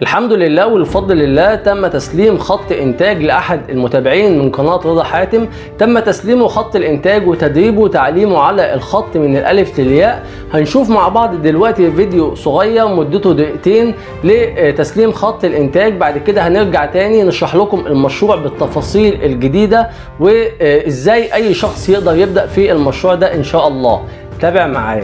الحمد لله والفضل لله تم تسليم خط انتاج لاحد المتابعين من قناه رضا حاتم تم تسليمه خط الانتاج وتدريبه وتعليمه على الخط من الالف للياء هنشوف مع بعض دلوقتي فيديو صغير مدته دقيقتين لتسليم خط الانتاج بعد كده هنرجع تاني نشرح لكم المشروع بالتفاصيل الجديده وازاي اي شخص يقدر يبدا في المشروع ده ان شاء الله تابع معايا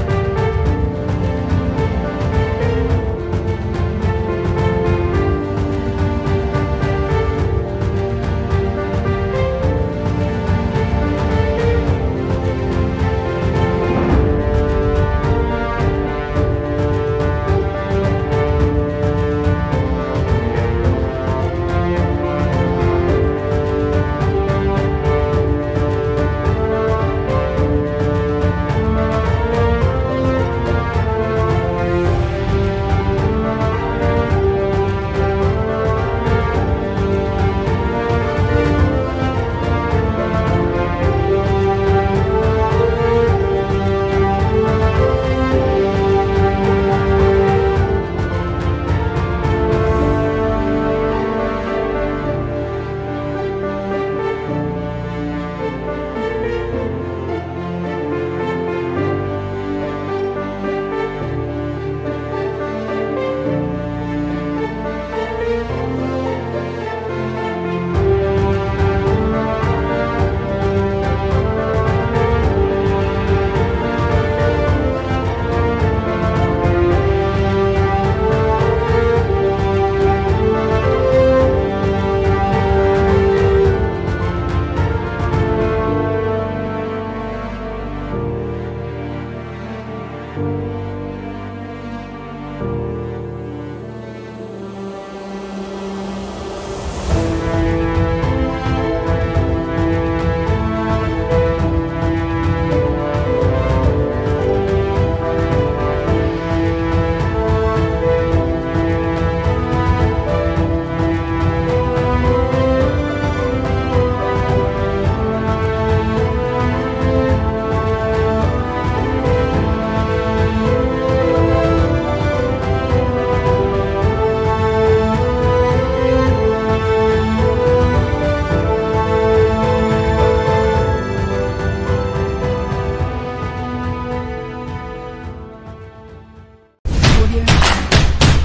Audio Jungle.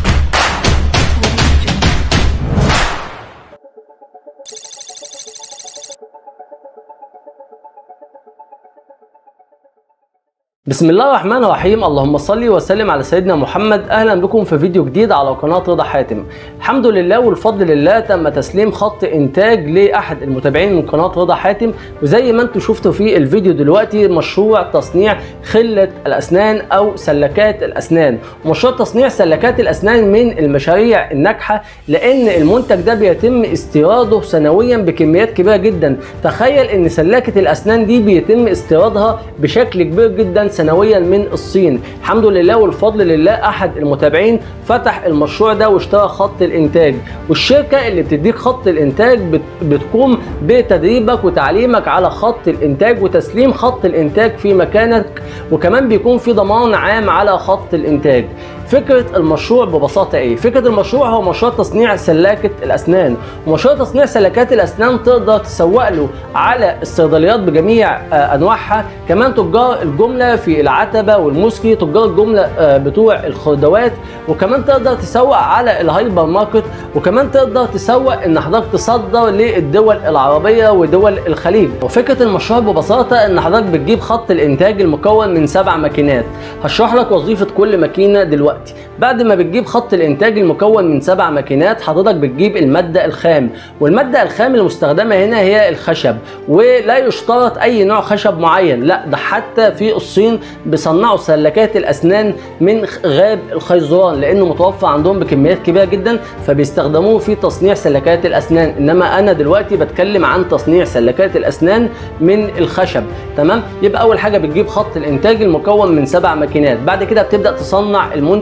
Audio Jungle. بسم الله الرحمن الرحيم اللهم صل وسلم على سيدنا محمد اهلا بكم في فيديو جديد على قناه رضا حاتم الحمد لله والفضل لله تم تسليم خط انتاج لاحد المتابعين من قناه رضا حاتم وزي ما انتم شفتوا في الفيديو دلوقتي مشروع تصنيع خله الاسنان او سلكات الاسنان مشروع تصنيع سلكات الاسنان من المشاريع الناجحه لان المنتج ده بيتم استيراده سنويا بكميات كبيره جدا تخيل ان سلكه الاسنان دي بيتم استيرادها بشكل كبير جدا سنويا من الصين الحمد لله والفضل لله احد المتابعين فتح المشروع ده واشترى خط الانتاج والشركه اللي بتديك خط الانتاج بت- بتقوم بتدريبك وتعليمك على خط الانتاج وتسليم خط الانتاج في مكانك وكمان بيكون في ضمان عام على خط الانتاج فكرة المشروع ببساطة ايه؟ فكرة المشروع هو مشروع تصنيع سلاكة الاسنان، ومشروع تصنيع سلكات الاسنان تقدر تسوق له على الصيدليات بجميع آه، انواعها، كمان تجار الجملة في العتبة والمسكي، تجار الجملة آه، بتوع الخردوات، وكمان تقدر تسوق على الهايبر ماركت، وكمان تقدر تسوق ان حضرتك تصدر للدول العربية ودول الخليج. وفكرة المشروع ببساطة ان حضرتك بتجيب خط الانتاج المكون من سبع ماكينات، هشرح لك وظيفة كل ماكينة دلوقتي. بعد ما بتجيب خط الانتاج المكون من سبع ماكينات حضرتك بتجيب المادة الخام والمادة الخام المستخدمة هنا هي الخشب ولا يشترط اي نوع خشب معين لا ده حتى في الصين بيصنعوا سلكات الاسنان من خ- غاب الخيزران لانه متوفر عندهم بكميات كبيرة جدا فبيستخدموه في تصنيع سلكات الاسنان انما انا دلوقتي بتكلم عن تصنيع سلكات الاسنان من الخشب تمام يبقى اول حاجة بتجيب خط الانتاج المكون من سبع ماكينات بعد كده بتبدأ تصنع المنتج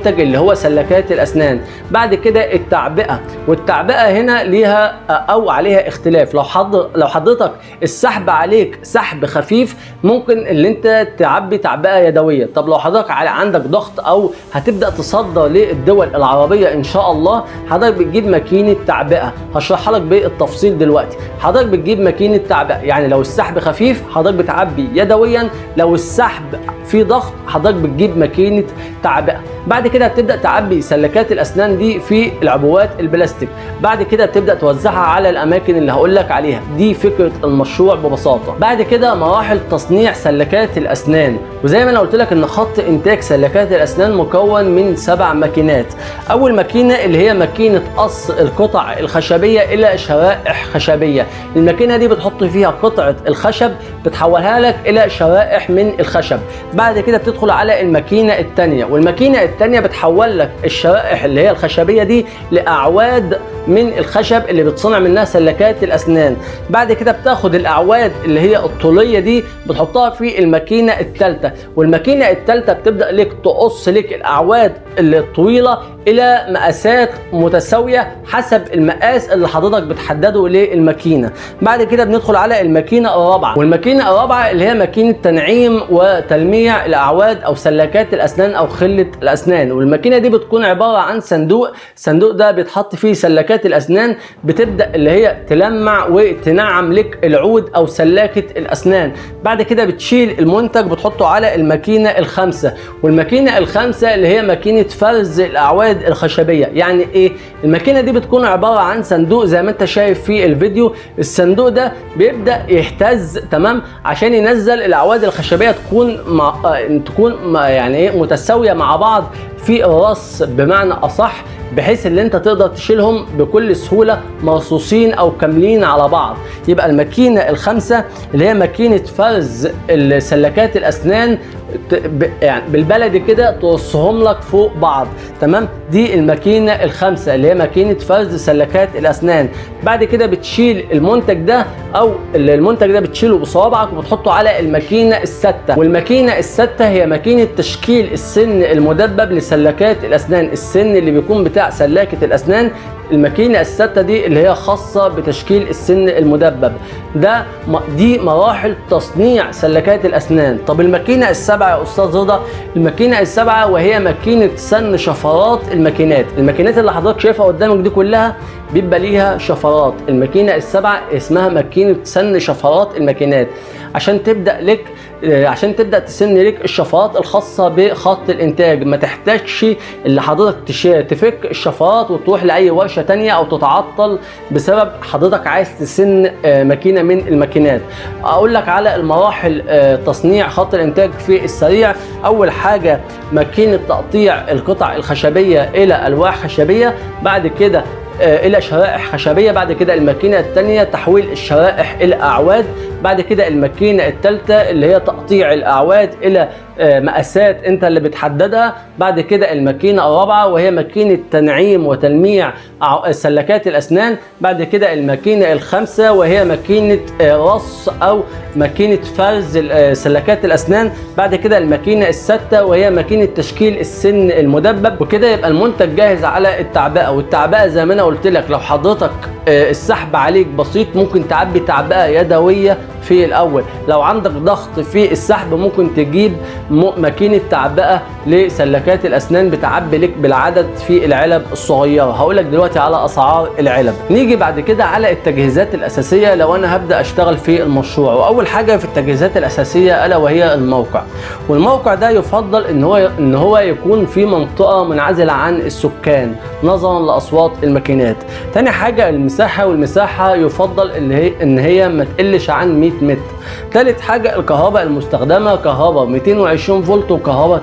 المنتج اللي هو سلكات الاسنان بعد كده التعبئه والتعبئه هنا ليها او عليها اختلاف لو حض لو حضرتك السحب عليك سحب خفيف ممكن اللي انت تعبي تعبئه يدويه طب لو حضرتك على عندك ضغط او هتبدا تصدر للدول العربيه ان شاء الله حضرتك بتجيب ماكينه تعبئه هشرحها لك بالتفصيل دلوقتي حضرتك بتجيب ماكينه تعبئه يعني لو السحب خفيف حضرتك بتعبي يدويا لو السحب في ضغط حضرتك بتجيب ماكينه تعبئه بعد كده بتبدا تعبي سلكات الاسنان دي في العبوات البلاستيك بعد كده بتبدا توزعها على الاماكن اللي هقول لك عليها دي فكره المشروع ببساطه بعد كده مراحل تصنيع سلكات الاسنان وزي ما انا قلت لك ان خط انتاج سلكات الاسنان مكون من سبع ماكينات اول ماكينه اللي هي ماكينه قص القطع الخشبيه الى شرائح خشبيه الماكينه دي بتحط فيها قطعه الخشب بتحولها لك الى شرائح من الخشب بعد كده بتدخل على الماكينه الثانيه والماكينه الثانيه بتحول لك الشرائح اللي هي الخشبيه دي لاعواد من الخشب اللي بتصنع منها سلكات الاسنان بعد كده بتاخد الاعواد اللي هي الطوليه دي بتحطها في الماكينه الثالثه والماكينه الثالثه بتبدا لك تقص لك الاعواد الطويله الى مقاسات متساويه حسب المقاس اللي حضرتك بتحدده للماكينه بعد كده بندخل على الماكينه الرابعه والماكينه الرابعه اللي هي ماكينه تنعيم وتلميع الاعواد او سلكات الاسنان او خله الاسنان والماكينه دي بتكون عباره عن صندوق الصندوق ده بيتحط فيه سلكات الاسنان بتبدا اللي هي تلمع وتنعم لك العود او سلاكه الاسنان بعد كده بتشيل المنتج بتحطه على الماكينه الخامسه والماكينه الخامسه اللي هي ماكينه فرز الاعواد الخشبيه يعني ايه الماكينه دي بتكون عباره عن صندوق زي ما انت شايف في الفيديو الصندوق ده بيبدا يهتز تمام عشان ينزل الاعواد الخشبيه تكون مع... آه، تكون مع- يعني ايه متساويه مع بعض في الراس بمعنى اصح بحيث ان انت تقدر تشيلهم بكل سهوله مرصوصين او كاملين على بعض يبقى الماكينه الخامسه اللي هي ماكينه فرز سلكات الاسنان ت- ب- يعني بالبلدي كده ترصهم لك فوق بعض تمام دي الماكينه الخامسه اللي هي ماكينه فرز سلكات الاسنان بعد كده بتشيل المنتج ده او المنتج ده بتشيله بصوابعك وبتحطه على الماكينه السادسه والماكينه السادسه هي ماكينه تشكيل السن المدبب لسلكات الاسنان السن اللي بيكون بتاع سلاكه الاسنان الماكينه السادسه دي اللي هي خاصه بتشكيل السن المدبب ده م- دي مراحل تصنيع سلكات الاسنان طب الماكينه السابعه يا استاذ رضا الماكينه السابعه وهي ماكينه سن شفرات الماكينات الماكينات اللي حضرتك شايفها قدامك دي كلها بيبقى ليها شفرات الماكينه السابعه اسمها ماكينه سن شفرات الماكينات عشان تبدا لك آه، عشان تبدا تسن لك الشفرات الخاصه بخط الانتاج ما تحتاجش اللي حضرتك تش- تفك الشفرات وتروح لاي ورشه تانية او تتعطل بسبب حضرتك عايز تسن آه، ماكينه من الماكينات اقول لك على المراحل آه، تصنيع خط الانتاج في السريع اول حاجه ماكينه تقطيع القطع الخشبيه الى الواح خشبيه بعد كده آه، الى شرائح خشبيه بعد كده الماكينه الثانيه تحويل الشرائح الى اعواد بعد كده الماكينه الثالثه اللي هي تقطيع الاعواد الى آه، مقاسات انت اللي بتحددها بعد كده الماكينه الرابعه وهي ماكينه تنعيم وتلميع أع- سلكات الاسنان بعد كده الماكينه الخامسه وهي ماكينه آه، رص او ماكينه فرز ال- آه، سلكات الاسنان بعد كده الماكينه السادسه وهي ماكينه تشكيل السن المدبب وكده يبقى المنتج جاهز على التعبئه والتعبئه زي ما انا قلت لك لو حضرتك آه، السحب عليك بسيط ممكن تعبي تعبئه يدويه في الاول لو عندك ضغط في السحب ممكن تجيب م- ماكينه تعبئه لسلكات الاسنان بتعبي لك بالعدد في العلب الصغيره هقول لك دلوقتي على اسعار العلب نيجي بعد كده على التجهيزات الاساسيه لو انا هبدا اشتغل في المشروع واول حاجه في التجهيزات الاساسيه الا وهي الموقع والموقع ده يفضل ان هو ان هو يكون في منطقه منعزله عن السكان نظرا لاصوات الماكينات تاني حاجه المساحه والمساحه يفضل ان هي ان هي ما تقلش عن 100 متر تالت حاجه الكهرباء المستخدمه كهرباء 220 فولت وكهرباء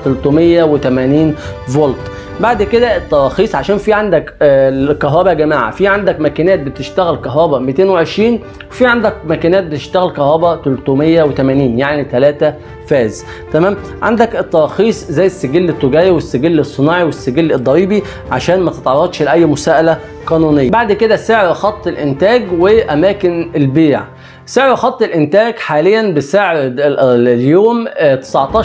380 فولت بعد كده التراخيص عشان في عندك آه، الكهرباء يا جماعه في عندك ماكينات بتشتغل كهرباء 220 وفي عندك ماكينات بتشتغل كهرباء 380 يعني 3 فاز تمام عندك التراخيص زي السجل التجاري والسجل الصناعي والسجل الضريبي عشان ما تتعرضش لاي مساءله قانونيه بعد كده سعر خط الانتاج واماكن البيع سعر خط الانتاج حاليا بسعر ال- ال- اليوم آه،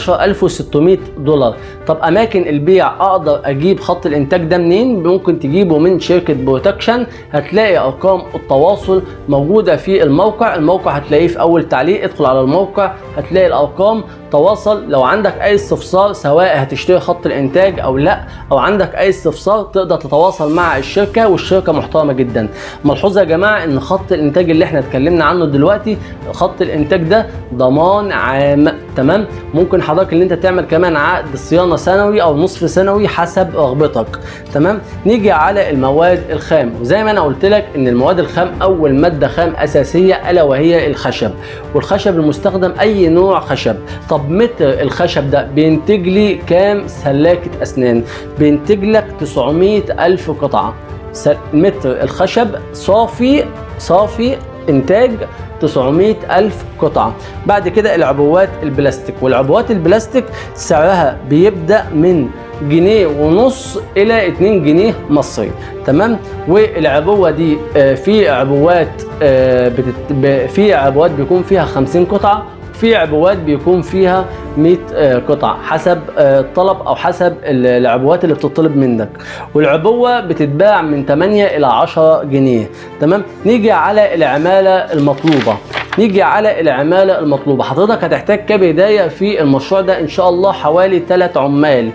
19600 دولار طب اماكن البيع اقدر اجيب خط الانتاج ده منين ممكن تجيبه من شركه بروتكشن هتلاقي ارقام التواصل موجوده في الموقع الموقع هتلاقيه في اول تعليق ادخل على الموقع هتلاقي الارقام تواصل لو عندك اي استفسار سواء هتشتري خط الانتاج او لا او عندك اي استفسار تقدر تتواصل مع الشركه والشركه محترمه جدا ملحوظه يا جماعه ان خط الانتاج اللي احنا اتكلمنا عنه دلوقتي خط الانتاج ده ضمان عام تمام ممكن حضرتك ان انت تعمل كمان عقد صيانه سنوي او نصف سنوي حسب رغبتك تمام نيجي على المواد الخام وزي ما انا قلت لك ان المواد الخام اول ماده خام اساسيه الا وهي الخشب والخشب المستخدم اي نوع خشب طب متر الخشب ده بينتج لي كام سلاكه اسنان بينتج لك 900 الف قطعه س- متر الخشب صافي صافي انتاج 900 ألف قطعة بعد كده العبوات البلاستيك والعبوات البلاستيك سعرها بيبدأ من جنيه ونص إلى 2 جنيه مصري تمام والعبوة دي آه، في عبوات آه، بتت... ب- في عبوات بيكون فيها 50 قطعة في عبوات بيكون فيها 100 آه، قطعة حسب آه، الطلب او حسب ال- العبوات اللي بتطلب منك والعبوة بتتباع من 8 الى 10 جنيه تمام نيجي على العمالة المطلوبة نيجي على العمالة المطلوبة حضرتك هتحتاج كبداية في المشروع ده ان شاء الله حوالي 3 عمال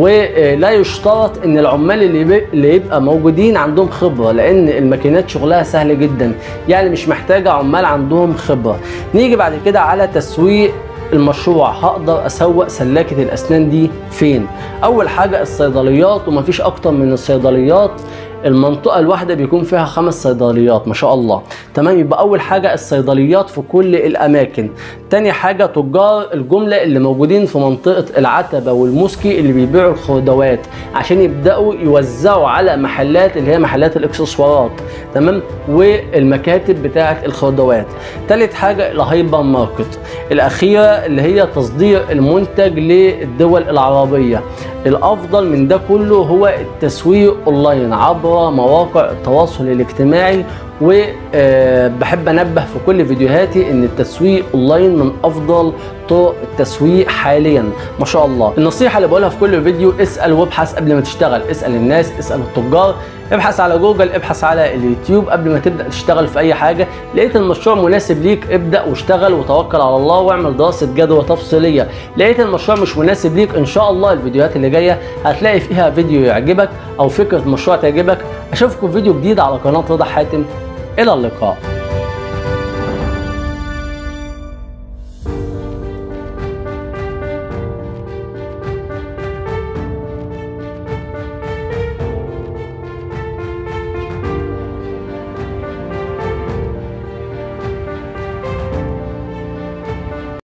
ولا يشترط ان العمال اللي بي- اللي يبقى موجودين عندهم خبرة لان الماكينات شغلها سهل جدا يعني مش محتاجة عمال عندهم خبرة نيجي بعد كده على تسويق المشروع هقدر اسوق سلاكه الاسنان دي فين اول حاجه الصيدليات ومفيش اكتر من الصيدليات المنطقة الواحدة بيكون فيها خمس صيدليات ما شاء الله تمام يبقى أول حاجة الصيدليات في كل الأماكن تاني حاجة تجار الجملة اللي موجودين في منطقة العتبة والموسكي اللي بيبيعوا الخردوات عشان يبدأوا يوزعوا على محلات اللي هي محلات الإكسسوارات تمام والمكاتب بتاعة الخردوات تالت حاجة الهايبر ماركت الأخيرة اللي هي تصدير المنتج للدول العربية الافضل من ده كله هو التسويق اونلاين عبر مواقع التواصل الاجتماعي وبحب انبه في كل فيديوهاتي ان التسويق اونلاين من افضل طرق التسويق حاليا ما شاء الله النصيحه اللي بقولها في كل فيديو اسال وابحث قبل ما تشتغل اسال الناس اسال التجار ابحث على جوجل ابحث على اليوتيوب قبل ما تبدا تشتغل في اي حاجه لقيت المشروع مناسب ليك ابدا واشتغل وتوكل على الله واعمل دراسه جدوى تفصيليه لقيت المشروع مش مناسب ليك ان شاء الله الفيديوهات اللي جايه هتلاقي فيها فيديو يعجبك او فكره مشروع تعجبك اشوفكم في فيديو جديد على قناه رضا حاتم الى اللقاء